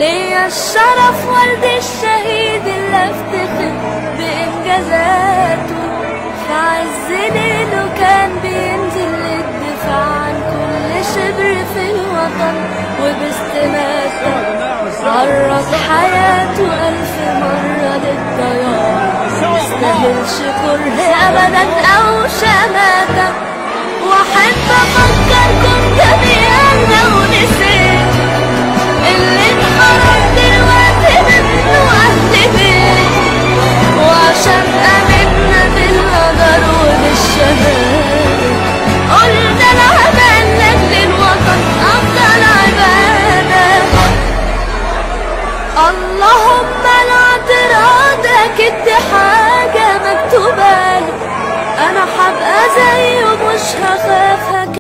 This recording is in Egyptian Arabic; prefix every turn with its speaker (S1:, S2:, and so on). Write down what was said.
S1: ليا الشرف والدي الشهيد اللي افتخر بإنجازاته في عز ليله كان بينزل للدفاع عن كل شبر في الوطن وباستماتة عرض حياته ألف مرة للضياع مستاهلش كره أبدا أو شماتة وأحب أفكركم جميعا لو نسيت اللي انحرم دلوقتي منه أهل بيت وعشان آمنا بالقدر وبالشهادة قلنا العمل لأجل الوطن أفضل عبادة اللهم الاعتراض أكيد دي حاجة مكتوبة لي أنا هبقى زيه مش هخاف